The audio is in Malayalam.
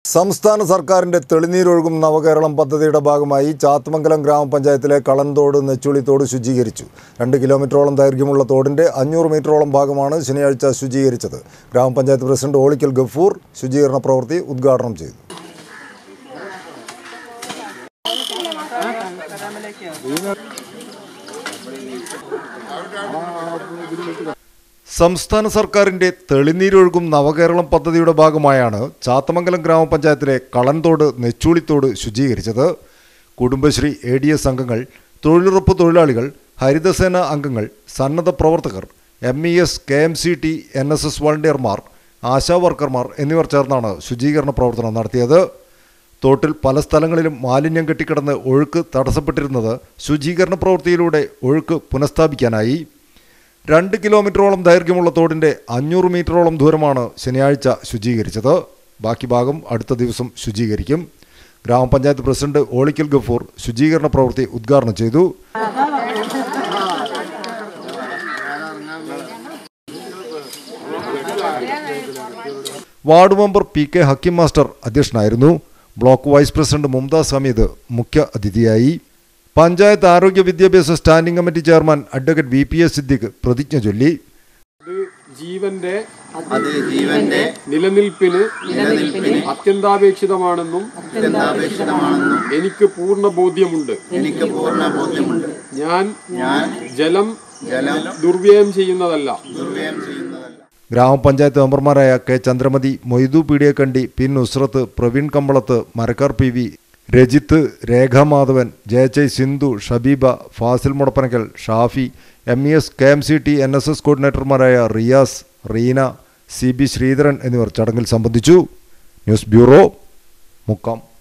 സംസ്ഥാന സർക്കാരിന്റെ തെളിനീരൊഴുകും നവകേരളം പദ്ധതിയുടെ ഭാഗമായി ചാത്തമംഗലം ഗ്രാമപഞ്ചായത്തിലെ കളൻതോട് നെച്ചുളിത്തോട് ശുചീകരിച്ചു രണ്ട് കിലോമീറ്ററോളം ദൈർഘ്യമുള്ള തോടിന്റെ അഞ്ഞൂറ് മീറ്ററോളം ഭാഗമാണ് ശനിയാഴ്ച ശുചീകരിച്ചത് ഗ്രാമപഞ്ചായത്ത് പ്രസിഡന്റ് ഓളിക്കൽ ഗഫൂർ ശുചീകരണ പ്രവൃത്തി ഉദ്ഘാടനം ചെയ്തു സംസ്ഥാന സർക്കാരിന്റെ തെളിനീരൊഴുകും നവകേരളം പദ്ധതിയുടെ ഭാഗമായാണ് ചാത്തമംഗലം ഗ്രാമപഞ്ചായത്തിലെ കളൻതോട് നെച്ചൂളിത്തോട് ശുചീകരിച്ചത് കുടുംബശ്രീ എ ഡി എസ് അംഗങ്ങൾ തൊഴിലുറപ്പ് തൊഴിലാളികൾ ഹരിതസേന അംഗങ്ങൾ സന്നദ്ധ പ്രവർത്തകർ M E S K M C T N S S വളണ്ടിയർമാർ ആശാ വർക്കർമാർ എന്നിവർ ചേർന്നാണ് ശുചീകരണ പ്രവർത്തനം നടത്തിയത് തോട്ടിൽ പല സ്ഥലങ്ങളിലും മാലിന്യം കെട്ടിക്കിടന്ന് ഒഴുക്ക് തടസ്സപ്പെട്ടിരുന്നത് ശുചീകരണ പ്രവൃത്തിയിലൂടെ ഒഴുക്ക് പുനഃസ്ഥാപിക്കാനായി രണ്ട് കിലോമീറ്ററോളം ദൈർഘ്യമുള്ള തോടിന്റെ അഞ്ഞൂറ് മീറ്ററോളം ദൂരമാണ് ശനിയാഴ്ച ശുചീകരിച്ചത് ബാക്കി ഭാഗം അടുത്ത ദിവസം ശുചീകരിക്കും ഗ്രാമപഞ്ചായത്ത് പ്രസിഡന്റ് ഓളിക്കൽ ഗഫൂർ ശുചീകരണ പ്രവൃത്തി ഉദ്ഘാടനം ചെയ്തു ward member P K Hakkim master അധ്യക്ഷനായിരുന്നു block vice president Mumtaz Hameed മുഖ്യ അതിഥിയായി പഞ്ചായത്ത് ആരോഗ്യ വിദ്യാഭ്യാസ standing committee chairman advocate V P S Siddique പ്രതിജ്ഞ ചൊല്ലി അത് ജീവന്റെ അത് ജീവന്റെ നിലനിൽപ്പിന് നിലനിൽപ്പിന് അത്യന്താപേക്ഷിതമാണെന്നും അത്യന്താപേക്ഷിതമാണെന്നും എനിക്ക് പൂർണ്ണ ബോധ്യമുണ്ട് എനിക്ക് പൂർണ്ണ ബോധ്യമുണ്ട് ഞാൻ ഞാൻ ജലം ജലം ദുർവ്യയം ചെയ്യുന്നതല്ല ദുർവ്യയം ചെയ്യുന്നതല്ല ഗ്രാമപഞ്ചായത്ത് മെമ്പർമാരായ K Chandramathi Moidu Peediyakkandi P Nusrath Praveen Kambalath Marakkar P V Rajith Rekha Madhavan ജയച്ചയ് Sindhu Shabeeba Fasil Mudappanakkal Shafi M E S K M C T N S S കോർഡിനേറ്റർമാരായ റിയാസ് റീന സി ബി ശ്രീധരൻ എന്നിവർ ചടങ്ങിൽ സംബന്ധിച്ചു ന്യൂസ് ബ്യൂറോ മുക്കം